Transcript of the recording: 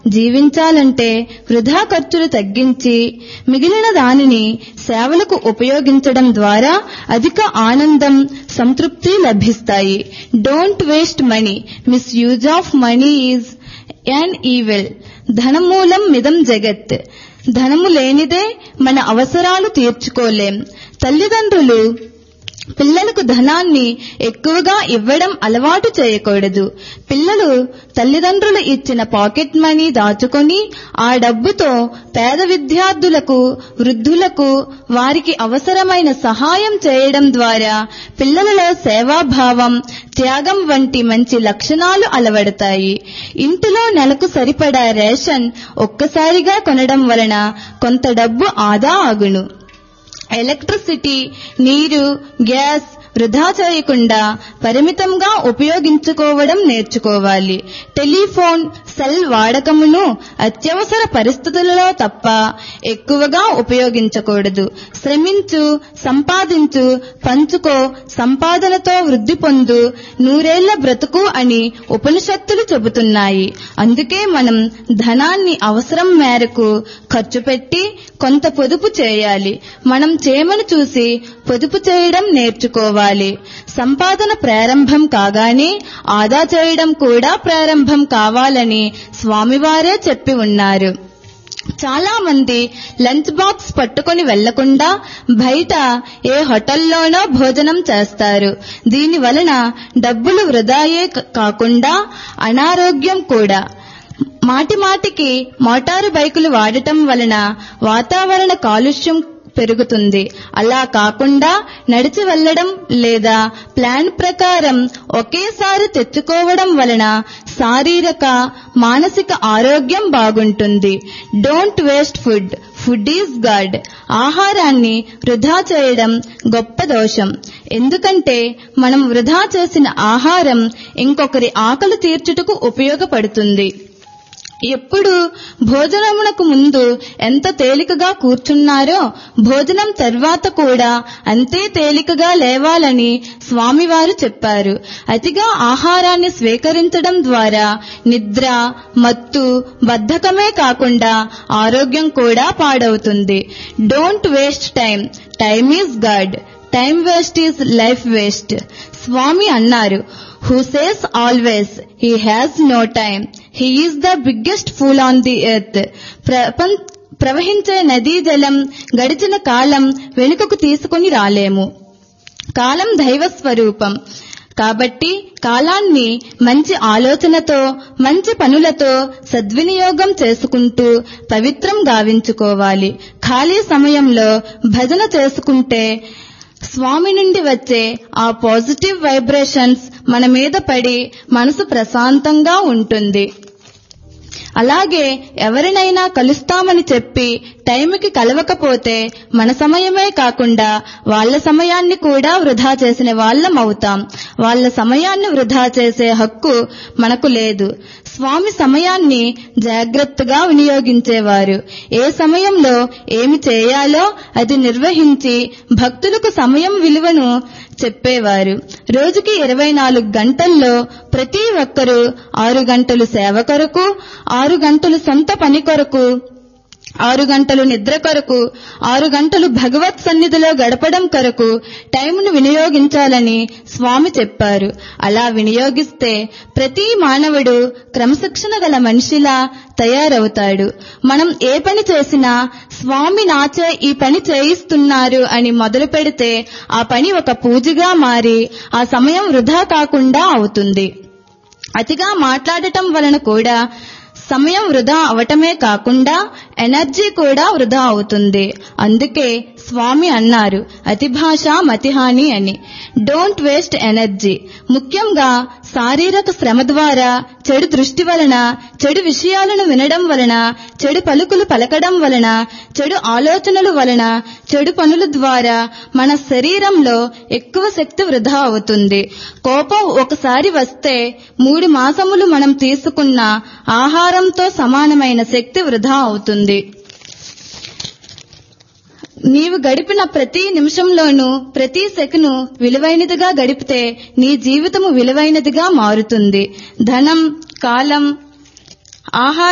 జీవించాలంటే వృధా ఖర్చులు తగ్గించి మిగిలిన దానిని సేవలకు ఉపయోగించడం ద్వారా అధిక ఆనందం సంతృప్తి లభిస్తాయి don't waste money misuse of money is an evil ధనమూలం మిదం జగత్ ధనము లేనిదే మన అవసరాలు తీర్చుకోలేం తల్లిదండ్రులు పిల్లలకు ధనాన్ని ఎక్కువగా ఇవ్వడం అలవాటు చేయకూడదు పిల్లలు తల్లిదండ్రులు ఇచ్చిన పాకెట్ మనీ దాచుకొని ఆ డబ్బుతో పేద విద్యార్థులకు వృద్ధులకు వారికి అవసరమైన సహాయం చేయడం ద్వారా పిల్లలలో సేవాభావం త్యాగం వంటి మంచి లక్షణాలు అలవడతాయి ఇంటిలో నెలకు సరిపడా రేషన్ ఒక్కసారిగా కొనడం వలన కొంత డబ్బు ఆదా ఆగును ఎలక్ట్రిసిటీ నీరు గ్యాస్ వృధా చేయకుండా పరిమితంగా ఉపయోగించుకోవడం నేర్చుకోవాలి టెలిఫోన్ సెల్ వాడకమును అత్యవసర పరిస్థితులలో తప్ప ఎక్కువగా ఉపయోగించకూడదు శ్రమించు సంపాదించు పంచుకో సంపాదనతో వృద్ధి పొందు నూరేళ్ల బ్రతుకు అని ఉపనిషత్తులు చెబుతున్నాయి అందుకే మనం ధనాన్ని అవసరం మేరకు ఖర్చు పెట్టి కొంత పొదుపు చేయాలి మనం చేమను చూసి పొదుపు చేయడం నేర్చుకోవాలి సంపాదన ప్రారంభం కాగానే ఆదా చేయడం కూడా ప్రారంభం కావాలని స్వామివారే చెప్పి ఉన్నారు చాలా మంది లంచ్ బాక్స్ పట్టుకొని వెళ్లకుండా బయట ఏ హోటల్లోనో భోజనం చేస్తారు దీని వలన డబ్బులు వృధాయే కాకుండా అనారోగ్యం కూడా మాటి మాటికి మోటారు బైకులు వాడటం వలన వాతావరణ కాలుష్యం పెరుగుతుంది అలా కాకుండా నడిచి వెళ్లడం లేదా ప్లాన్ ప్రకారం ఒకేసారి తెచ్చుకోవడం వలన శారీరక మానసిక ఆరోగ్యం బాగుంటుంది don't waste food food is God ఆహారాన్ని వృధా చేయడం గొప్ప దోషం ఎందుకంటే మనం వృధా చేసిన ఆహారం ఇంకొకరి ఆకలి తీర్చుటకు ఉపయోగపడుతుంది ఎప్పుడు భోజనమునకు ముందు ఎంత తేలికగా కూర్చున్నారో భోజనం తర్వాత కూడా అంతే తేలికగా లేవాలని స్వామివారు చెప్పారు అతిగా ఆహారాన్ని స్వీకరించడం ద్వారా నిద్ర మత్తు బద్ధకమే కాకుండా ఆరోగ్యం కూడా పాడవుతుంది don't waste time time is God time waste is life waste Swami అన్నారు who says always he has no time he is the biggest fool on the earth ప్రవహించే నదీ జలం గడిచిన కాలం వెనుకకు తీసుకుని రాలేము కాలం దైవ స్వరూపం కాబట్టి కాలాన్ని మంచి ఆలోచనతో మంచి పనులతో సద్వినియోగం చేసుకుంటూ పవిత్రం గావించుకోవాలి ఖాళీ సమయంలో భజన చేసుకుంటే స్వామి నుండి వచ్చే ఆ పాజిటివ్ వైబ్రేషన్స్ మన మీద పడి మనసు ప్రశాంతంగా ఉంటుంది అలాగే ఎవరినైనా కలుస్తామని చెప్పి టైంకి కలవకపోతే మన సమయమే కాకుండా వాళ్ళ సమయాన్ని కూడా వృధా చేసిన వాళ్ళం అవుతాం వాళ్ళ సమయాన్ని వృధా చేసే హక్కు మనకు లేదు స్వామి సమయాన్ని జాగ్రత్తగా వినియోగించేవారు ఏ సమయంలో ఏమి చేయాలో అది నిర్వహించి భక్తులకు సమయం విలువను చెప్పేవారు రోజుకి ఇరవై నాలుగు గంటల్లో ప్రతి ఒక్కరూ ఆరు గంటలు సేవ కొరకు ఆరు గంటలు సొంత పని కొరకు ఆరు గంటలు నిద్ర కొరకు ఆరు గంటలు భగవత్ సన్నిధిలో గడపడం కొరకు టైంను వినియోగించాలని స్వామి చెప్పారు అలా వినియోగిస్తే ప్రతి మానవుడు క్రమశిక్షణ గల మనిషిలా తయారవుతాడు మనం ఏ పని చేసినా స్వామి నాచే ఈ పని చేయిస్తున్నారు అని మొదలు పెడితే ఆ పని ఒక పూజగా మారి ఆ సమయం వృధా కాకుండా అవుతుంది అతిగా మాట్లాడటం వలన కూడా సమయం వృధా అవటమే కాకుండా ఎనర్జీ కూడా వృధా అవుతుంది అందుకే స్వామి అన్నారు అతి భాష మతిహాని అని డోంట్ వేస్ట్ ఎనర్జీ ముఖ్యంగా శారీరక శ్రమ ద్వారా చెడు దృష్టి వలన చెడు విషయాలను వినడం వలన చెడు పలుకులు పలకడం వలన చెడు ఆలోచనలు వలన చెడు పనుల ద్వారా మన శరీరంలో ఎక్కువ శక్తి వృధా అవుతుంది కోపం ఒకసారి వస్తే మూడు మాసములు మనం తీసుకున్న ఆహారంతో సమానమైన శక్తి వృధా అవుతుంది నీవు గడిపిన ప్రతి నిమిషంలోనూ ప్రతి సెకను విలువైనదిగా గడిపితే నీ జీవితము విలువైనదిగా మారుతుంది ధనం కాలం ఆహారం